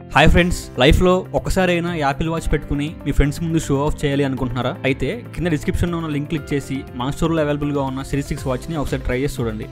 hi friends లైఫ్లో ఒకసారైనా Apple watch పెట్టుకుని మీ ఫ్రెండ్స్ ముందు షో ఆఫ్ చేయాలి అనుకుంటున్నారా అయితే కింద డిస్క్రిప్షన్లో ఉన్న లింక్ క్లిక్ చేసి మన స్టోర్లో అవైలబుల్గా ఉన్న సిరీస్ సిక్స్ వాచ్ని ఒకసారి ట్రై చేసి చూడండి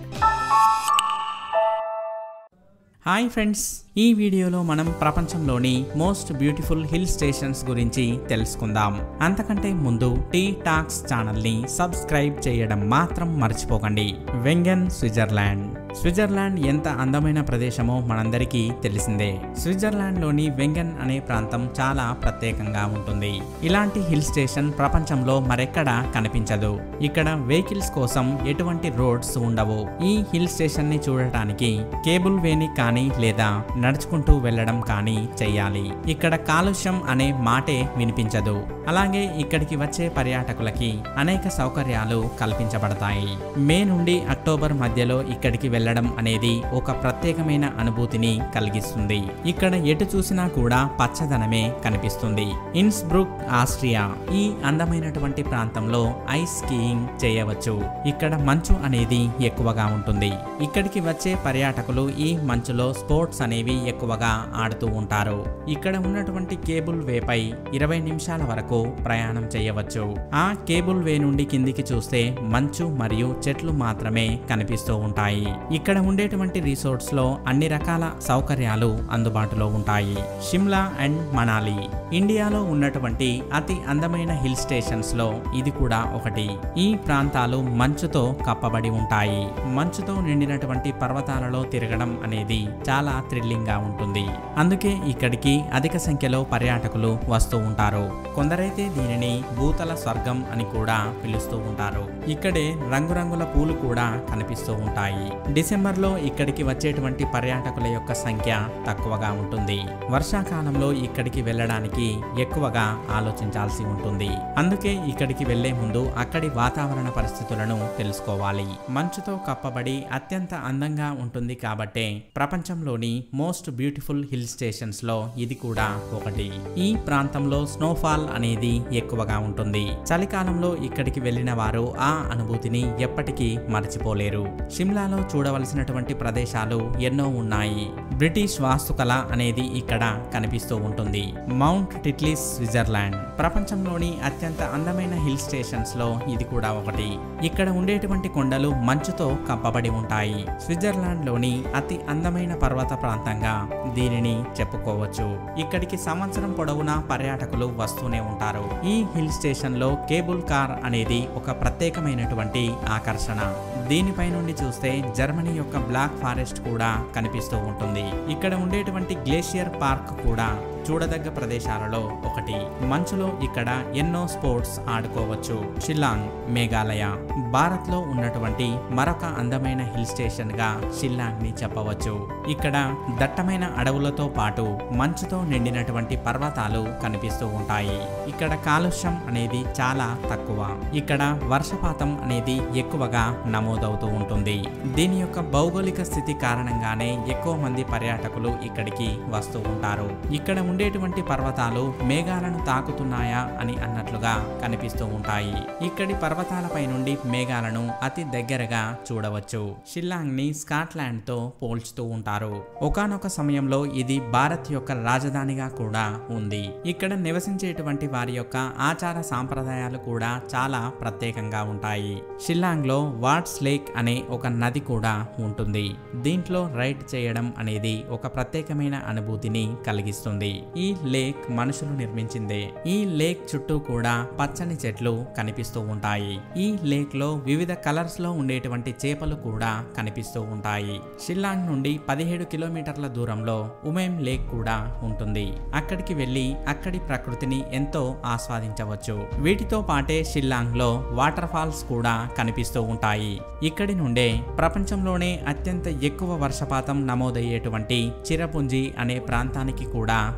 హాయ్ ఫ్రెండ్స్ ఈ వీడియోలో మనం ప్రపంచంలోని మోస్ట్ బ్యూటిఫుల్ హిల్ స్టేషన్స్ గురించి తెలుసుకుందాం అంతకంటే ముందు టీ టాక్స్ ఛానల్ని సబ్స్క్రైబ్ చేయడం మాత్రం మర్చిపోకండి వెంగన్ స్విట్జర్లాండ్ స్విట్జర్లాండ్ ఎంత అందమైన ప్రదేశమో మనందరికీ తెలిసిందే స్విట్జర్లాండ్లోని వెంగన్ అనే ప్రాంతం చాలా ప్రత్యేకంగా ఉంటుంది ఇలాంటి హిల్ స్టేషన్ ప్రపంచంలో మరెక్కడా కనిపించదు ఇక్కడ వెహికల్స్ కోసం ఎటువంటి రోడ్స్ ఉండవు ఈ హిల్ స్టేషన్ ని చూడటానికి కేబుల్ వేని కానీ లేదా నడుచుకుంటూ వెళ్ళడం కానీ చెయ్యాలి ఇక్కడ కాలుష్యం అనే మాటే వినిపించదు అలాగే ఇక్కడికి వచ్చే పర్యాటకులకి అనేక సౌకర్యాలు కల్పించబడతాయి మే నుండి అక్టోబర్ మధ్యలో ఇక్కడికి వెళ్ళడం అనేది ఒక ప్రత్యేకమైన అనుభూతిని కలిగిస్తుంది ఇక్కడ ఎటు చూసినా కూడా పచ్చదనమే కనిపిస్తుంది ఇన్స్బ్రుక్ ఆస్ట్రియా ఈ అందమైనటువంటి ప్రాంతంలో ఐస్ స్కీయింగ్ చేయవచ్చు ఇక్కడ మంచు అనేది ఎక్కువగా ఉంటుంది ఇక్కడికి వచ్చే పర్యాటకులు ఈ మంచులో స్పోర్ట్స్ అనేవి ఎక్కువగా ఆడుతూ ఉంటారు ఇక్కడ ఉన్నటువంటి కేబుల్ వేపై ఇరవై నిమిషాల వరకు ప్రయాణం చేయవచ్చు ఆ కేబుల్ వే నుండి కిందికి చూస్తే మంచు మరియు చెట్లు మాత్రమే కనిపిస్తూ ఉంటాయి ఇక్కడ ఉండేటువంటి రిసార్ట్స్ లో అన్ని రకాల సౌకర్యాలు అందుబాటులో ఉంటాయి షిమ్లా అండ్ మనాలి ఇండియాలో ఉన్నటువంటి అతి అందమైన హిల్ స్టేషన్స్ లో ఇది కూడా ఒకటి ఈ ప్రాంతాలు మంచుతో కప్పబడి ఉంటాయి మంచుతో నిండినటువంటి పర్వతాలలో తిరగడం అనేది చాలా థ్రిల్లింగ్ గా ఉంటుంది అందుకే ఇక్కడికి అధిక సంఖ్యలో పర్యాటకులు వస్తూ ఉంటారు కొందరైతే దీనిని భూతల స్వర్గం అని కూడా పిలుస్తూ ఉంటారు ఇక్కడే రంగురంగుల పూలు కూడా కనిపిస్తూ ఉంటాయి డిసెంబర్ లో ఇక్కడికి వచ్చేటువంటి పర్యాటకుల యొక్క సంఖ్య తక్కువగా ఉంటుంది వర్షాకాలంలో ఇక్కడికి వెళ్ళడానికి ఎక్కువగా ఆలోచించాల్సి ఉంటుంది అందుకే ఇక్కడికి వెళ్లే ముందు అక్కడి వాతావరణ పరిస్థితులను తెలుసుకోవాలి మంచుతో కప్పబడి అత్యంత అందంగా ఉంటుంది కాబట్టే ప్రపంచంలోని మోస్ట్ బ్యూటిఫుల్ హిల్ స్టేషన్స్ లో ఇది కూడా ఒకటి ఈ ప్రాంతంలో స్నోఫాల్ అనేది ఎక్కువగా ఉంటుంది చలికాలంలో ఇక్కడికి వెళ్ళిన వారు ఆ అనుభూతిని ఎప్పటికీ మర్చిపోలేరు షిమ్లాలో చూడవలసినటువంటి ప్రదేశాలు ఎన్నో ఉన్నాయి బ్రిటిష్ వాస్తుకళ అనేది ఇక్కడ కనిపిస్తూ ఉంటుంది మౌంట్ టిట్లీస్ స్విట్జర్లాండ్ ప్రపంచంలోని అత్యంత అందమైన హిల్ స్టేషన్స్ లో ఇది కూడా ఒకటి ఇక్కడ ఉండేటువంటి కొండలు మంచుతో కప్పబడి ఉంటాయి స్విట్జర్లాండ్ లోని అతి అందమైన పర్వత ప్రాంతంగా దీనిని చెప్పుకోవచ్చు ఇక్కడికి సంవత్సరం పొడవునా పర్యాటకులు వస్తూనే ఉంటారు ఈ హిల్ స్టేషన్ లో కేబుల్ కార్ అనేది ఒక ప్రత్యేకమైనటువంటి ఆకర్షణ దీనిపై నుండి చూస్తే జర్మనీ యొక్క బ్లాక్ ఫారెస్ట్ కూడా కనిపిస్తూ ఉంటుంది ఇక్కడ ఉండేటువంటి గ్లేషియర్ పార్క్ కూడా చూడదగ్గ ప్రదేశాలలో ఒకటి మంచులో ఇక్కడ ఎన్నో స్పోర్ట్స్ ఆడుకోవచ్చు షిల్లాంగ్ మేఘాలయ భారత్ లో ఉన్నటువంటి మరొక అందమైన హిల్ స్టేషన్ గా షిల్లాంగ్ ని చెప్పవచ్చు ఇక్కడ దట్టమైన అడవులతో పాటు మంచుతో నిండినటువంటి పర్వతాలు కనిపిస్తూ ఉంటాయి ఇక్కడ కాలుష్యం అనేది చాలా తక్కువ ఇక్కడ వర్షపాతం అనేది ఎక్కువగా నమోదవుతూ ఉంటుంది దీని యొక్క భౌగోళిక స్థితి కారణంగానే ఎక్కువ మంది పర్యాటకులు ఇక్కడికి వస్తూ ఉంటారు ఇక్కడ ఉండేటువంటి పర్వతాలు మేఘాలను తాకుతున్నాయా అని అన్నట్లుగా కనిపిస్తూ ఉంటాయి ఇక్కడి పర్వతాలపై నుండి మేఘాలను అతి దగ్గరగా చూడవచ్చు షిల్లాంగ్ ని స్కాట్లాండ్ తో పోల్చుతూ ఉంటారు ఒకానొక సమయంలో ఇది భారత్ యొక్క రాజధానిగా కూడా ఉంది ఇక్కడ నివసించేటువంటి వారి యొక్క ఆచార సాంప్రదాయాలు కూడా చాలా ప్రత్యేకంగా ఉంటాయి షిల్లాంగ్ లో వాట్స్ లేక్ అనే ఒక నది కూడా ఉంటుంది దీంట్లో రైడ్ చేయడం అనేది ఒక ప్రత్యేకమైన అనుభూతిని కలిగిస్తుంది ఈ లేక్ మనుషులు నిర్మించిందే ఈ లేక్ చుట్టూ కూడా పచ్చని చెట్లు కనిపిస్తూ ఉంటాయి ఈ లేక్ లో వివిధ కలర్స్ లో ఉండేటువంటి చేపలు కూడా కనిపిస్తూ ఉంటాయి షిల్లాంగ్ నుండి పదిహేడు కిలోమీటర్ల దూరంలో ఉమేం లేక్ కూడా ఉంటుంది అక్కడికి వెళ్లి అక్కడి ప్రకృతిని ఎంతో ఆస్వాదించవచ్చు వీటితో పాటే షిల్లాంగ్ లో వాటర్ ఫాల్స్ కూడా కనిపిస్తూ ఉంటాయి ఇక్కడి నుండే ప్రపంచంలోనే అత్యంత ఎక్కువ వర్షపాతం నమోదయ్యేటువంటి చిరపుంజి అనే ప్రాంతానికి కూడా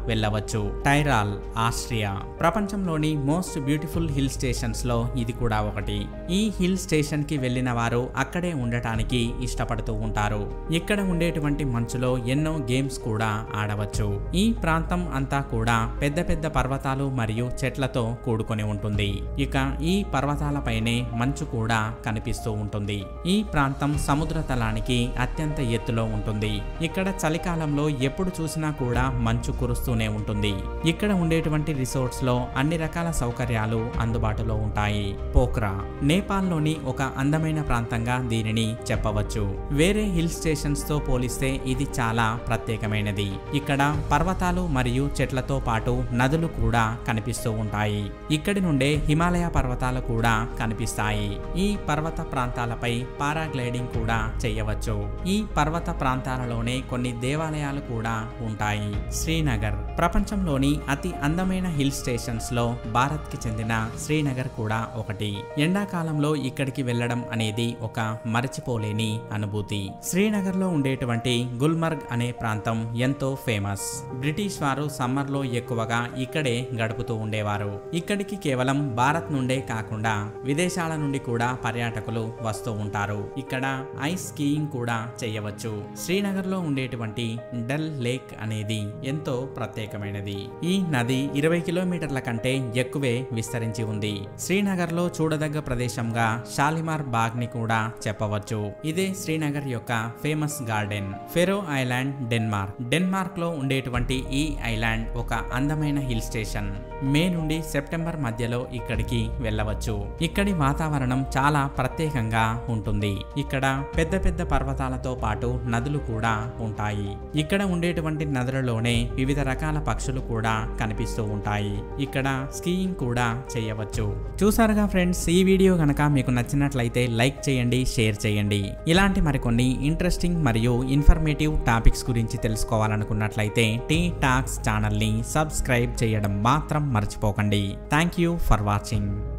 వెళ్ళవచ్చు టైరాల్ ఆస్ట్రియా ప్రపంచంలోని మోస్ట్ బ్యూటిఫుల్ హిల్ స్టేషన్స్ లో ఇది కూడా ఒకటి ఈ హిల్ స్టేషన్ కి వెళ్ళిన వారు అక్కడే ఉండటానికి ఇష్టపడుతూ ఉంటారు ఇక్కడ ఉండేటువంటి మంచులో ఎన్నో గేమ్స్ కూడా ఆడవచ్చు ఈ ప్రాంతం అంతా కూడా పెద్ద పెద్ద పర్వతాలు మరియు చెట్లతో కూడుకొని ఉంటుంది ఇక ఈ పర్వతాలపైనే మంచు కూడా కనిపిస్తూ ఉంటుంది ఈ ప్రాంతం సముద్ర తలానికి అత్యంత ఎత్తులో ఉంటుంది ఇక్కడ చలికాలంలో ఎప్పుడు చూసినా కూడా మంచు కురుస్తూనే ఉంటుంది ఇక్కడ ఉండేటువంటి రిసార్ట్స్ లో అన్ని రకాల సౌకర్యాలు అందుబాటులో ఉంటాయి పోఖ్రా నేపాల్లోని ఒక అందమైన ప్రాంతంగా దీనిని చెప్పవచ్చు వేరే హిల్ స్టేషన్స్ తో పోలిస్తే ఇది చాలా ప్రత్యేకమైనది ఇక్కడ పర్వతాలు మరియు చెట్లతో పాటు నదులు కూడా కనిపిస్తూ ఉంటాయి ఇక్కడి నుండే హిమాలయ పర్వతాలు కూడా కనిపిస్తాయి ఈ పర్వత ప్రాంతాలపై పారాగ్లైడింగ్ కూడా చేయవచ్చు ఈ పర్వత ప్రాంతాలలోనే కొన్ని దేవాలయాలు కూడా ఉంటాయి శ్రీనగర్ ప్రపంచంలోని అతి అందమైన హిల్ స్టేషన్స్ లో భారత్ కి చెందిన శ్రీనగర్ కూడా ఒకటి ఎండాకాలంలో ఇక్కడికి వెళ్ళడం అనేది ఒక మరచిపోలేని అనుభూతి శ్రీనగర్ లో ఉండేటువంటి గుల్మర్గ్ అనే ప్రాంతం ఎంతో ఫేమస్ బ్రిటిష్ వారు సమ్మర్ లో ఎక్కువగా ఇక్కడే గడుపుతూ ఉండేవారు ఇక్కడికి కేవలం భారత్ నుండే కాకుండా విదేశాల నుండి కూడా పర్యాటకులు వస్తూ ఉంటారు ఇక్కడ ఐస్ స్కీయింగ్ కూడా చేయవచ్చు శ్రీనగర్ లో ఉండేటువంటి డల్ లేక్ అనేది ఎంతో ప్రత్యేకమైనది ఈ నది ఇరవై కిలోమీటర్ల కంటే ఎక్కువే విస్తరించి ఉంది శ్రీనగర్ లో చూడదగ్గ ప్రదేశంగా షాలిమార్ బాగ్ ని కూడా చెప్పవచ్చు ఇదే శ్రీనగర్ యొక్క famous garden Faroe island Denmark Denmark లో ఉండేటువంటి ఈ ఐలాండ్ ఒక అందమైన హిల్ స్టేషన్ మే నుండి సెప్టెంబర్ మధ్యలో ఇక్కడికి వెళ్ళవచ్చు ఇక్కడి వాతావరణం చాలా ప్రత్యేకంగా ఉంటుంది ఇక్కడ పెద్ద పెద్ద పర్వతాలతో పాటు నదులు కూడా ఉంటాయి ఇక్కడ ఉండేటువంటి నదులలోనే వివిధ రకాల పక్షులు కూడా కనిపిస్తూ ఉంటాయి ఇక్కడ స్కీయింగ్ కూడా చేయవచ్చు చూసారుగా ఫ్రెండ్స్ ఈ వీడియో కనుక మీకు నచ్చినట్లయితే లైక్ చేయండి షేర్ చేయండి ఇలాంటి మరికొన్ని ఇంట్రెస్టింగ్ మరియు ఇన్ఫర్మేటివ్ టాపిక్స్ గురించి తెలుసుకోవాలనుకున్నట్లయితే టీ టాక్స్ ఛానల్ని సబ్స్క్రైబ్ చేయడం మాత్రం మర్చిపోకండి థ్యాంక్ యూ ఫర్ వాచింగ్